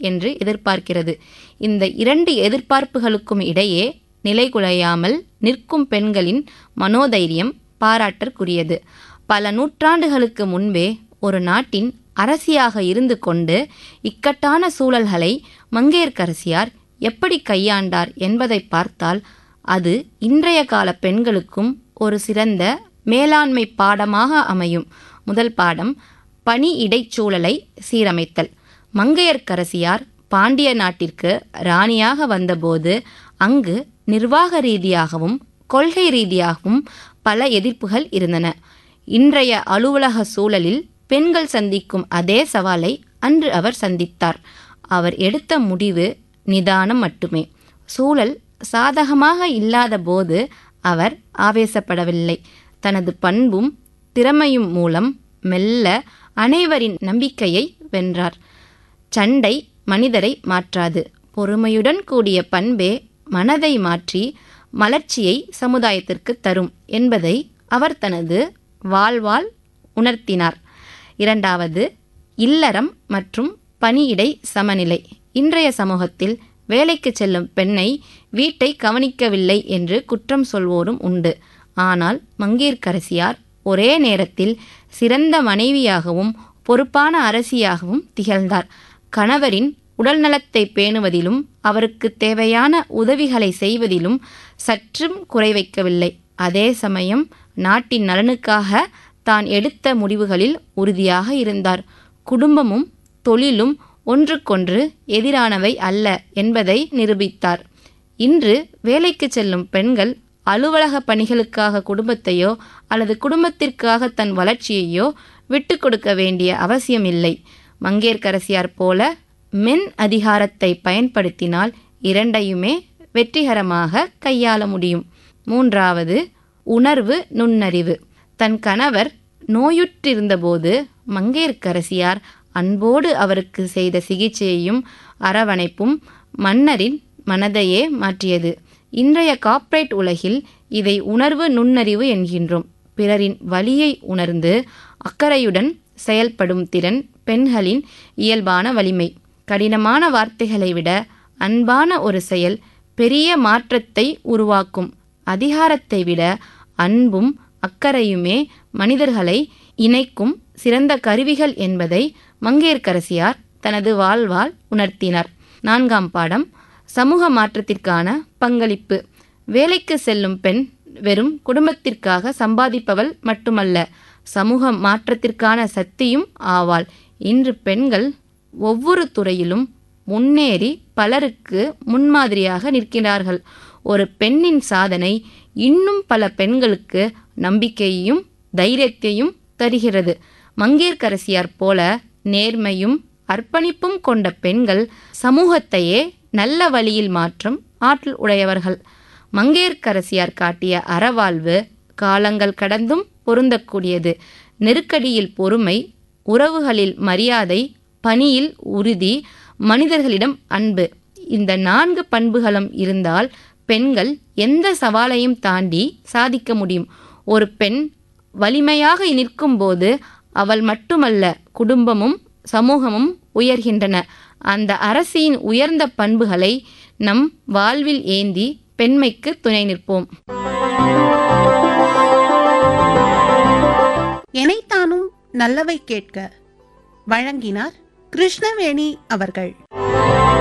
என்று எதிர்பார்க்கிறது இந்த இரண்டு எதிர்பார்ப்புகளுக்கும் இடையே நிலைகுலையாமல் நிற்கும் பெண்களின் மனோதைரியம் பாராட்டற்குரியது பல நூற்றாண்டுகளுக்கு முன்பே ஒரு நாட்டின் அரசியாக இருந்து கொண்டு இக்கட்டான சூழல்களை மங்கையர்க்கரசியார் எப்படி கையாண்டார் என்பதை பார்த்தால் அது இன்றைய கால பெண்களுக்கும் ஒரு சிறந்த மேலாண்மை பாடமாக அமையும் முதல் பாடம் பணி இடைச்சூழலை சீரமைத்தல் மங்கையர்க்கரசியார் பாண்டிய நாட்டிற்கு ராணியாக வந்தபோது அங்கு நிர்வாக ரீதியாகவும் கொள்கை ரீதியாகவும் பல எதிர்ப்புகள் இருந்தன இன்றைய அலுவலக சூழலில் பெண்கள் சந்திக்கும் அதே சவாலை அன்று அவர் சந்தித்தார் அவர் எடுத்த முடிவு நிதானம் மட்டுமே சூழல் சாதகமாக இல்லாத போது அவர் ஆவேசப்படவில்லை தனது பண்பும் திறமையும் மூலம் மெல்ல அனைவரின் நம்பிக்கையை வென்றார் சண்டை மனிதரை மாற்றாது பொறுமையுடன் கூடிய பண்பே மனதை மாற்றி மலர்ச்சியை சமுதாயத்திற்கு தரும் என்பதை அவர் தனது வாழ்வால் உணர்த்தினார் இரண்டாவது இல்லறம் மற்றும் பணியிடை சமநிலை இன்றைய சமூகத்தில் வேலைக்கு செல்லும் பெண்ணை வீட்டை கவனிக்கவில்லை என்று குற்றம் சொல்வோரும் உண்டு ஆனால் மங்கேற்கரசியார் ஒரே நேரத்தில் சிறந்த மனைவியாகவும் பொறுப்பான அரசியாகவும் திகழ்ந்தார் கணவரின் உடல்நலத்தை பேணுவதிலும் அவருக்கு தேவையான உதவிகளை செய்வதிலும் சற்றும் குறை வைக்கவில்லை அதே சமயம் நாட்டின் நலனுக்காக தான் எடுத்த முடிவுகளில் உறுதியாக இருந்தார் குடும்பமும் தொழிலும் ஒன்றுக்கொன்று எதிரானவை அல்ல என்பதை நிரூபித்தார் இன்று வேலைக்கு செல்லும் பெண்கள் அலுவலக பணிகளுக்காக குடும்பத்தையோ அல்லது குடும்பத்திற்காக தன் வளர்ச்சியையோ விட்டு கொடுக்க வேண்டிய அவசியமில்லை மங்கேற்கரசியார் போல மென் அதிகாரத்தை பயன்படுத்தினால் இரண்டையுமே வெற்றிகரமாக கையாள முடியும் மூன்றாவது உணர்வு நுண்ணறிவு தன் கணவர் நோயுற்றிருந்தபோது மங்கையர்க்கரசியார் அன்போடு அவருக்கு செய்த சிகிச்சையையும் அரவணைப்பும் மன்னரின் மனதையே மாற்றியது இன்றைய கார்ப்பரேட் உலகில் இதை உணர்வு நுண்ணறிவு என்கின்றோம் பிறரின் வலியை உணர்ந்து அக்கறையுடன் செயல்படும் திறன் பெண்களின் இயல்பான வலிமை கடினமான வார்த்தைகளை விட அன்பான ஒரு செயல் பெரிய மாற்றத்தை உருவாக்கும் அதிகாரத்தை விட அன்பும் அக்கறையுமே மனிதர்களை இணைக்கும் சிறந்த கருவிகள் என்பதை மங்கையர்க்கரசியார் தனது வாழ்வால் உணர்த்தினார் நான்காம் பாடம் சமூக மாற்றத்திற்கான பங்களிப்பு வேலைக்கு செல்லும் பெண் வெறும் குடும்பத்திற்காக சம்பாதிப்பவள் மட்டுமல்ல சமூக மாற்றத்திற்கான சக்தியும் ஆவாள் இன்று பெண்கள் ஒவ்வொரு துறையிலும் முன்னேறி பலருக்கு முன்மாதிரியாக நிற்கிறார்கள் ஒரு பெண்ணின் சாதனை இன்னும் பல பெண்களுக்கு நம்பிக்கையையும் தைரியத்தையும் தருகிறது மங்கேற்கரசியார் போல நேர்மையும் அர்ப்பணிப்பும் கொண்ட பெண்கள் சமூகத்தையே நல்ல வழியில் மாற்றும் ஆற்றல் உடையவர்கள் மங்கையர்க்கரசியார் காட்டிய அறவாழ்வு காலங்கள் கடந்தும் பொருந்தக்கூடியது நெருக்கடியில் பொறுமை உறவுகளில் மரியாதை பணியில் உறுதி மனிதர்களிடம் அன்பு இந்த நான்கு பண்புகளும் இருந்தால் பெண்கள் எந்த சவாலையும் தாண்டி சாதிக்க முடியும் ஒரு பெண் வலிமையாக நிற்கும்போது அவள் மட்டுமல்ல குடும்பமும் சமூகமும் உயர்கின்றன அந்த அரசியின் உயர்ந்த பண்புகளை நம் வாழ்வில் ஏந்தி பெண்மைக்கு துணை நிற்போம் எனைத்தானும் நல்லவை கேட்க வழங்கினார் கிருஷ்ணவேணி அவர்கள்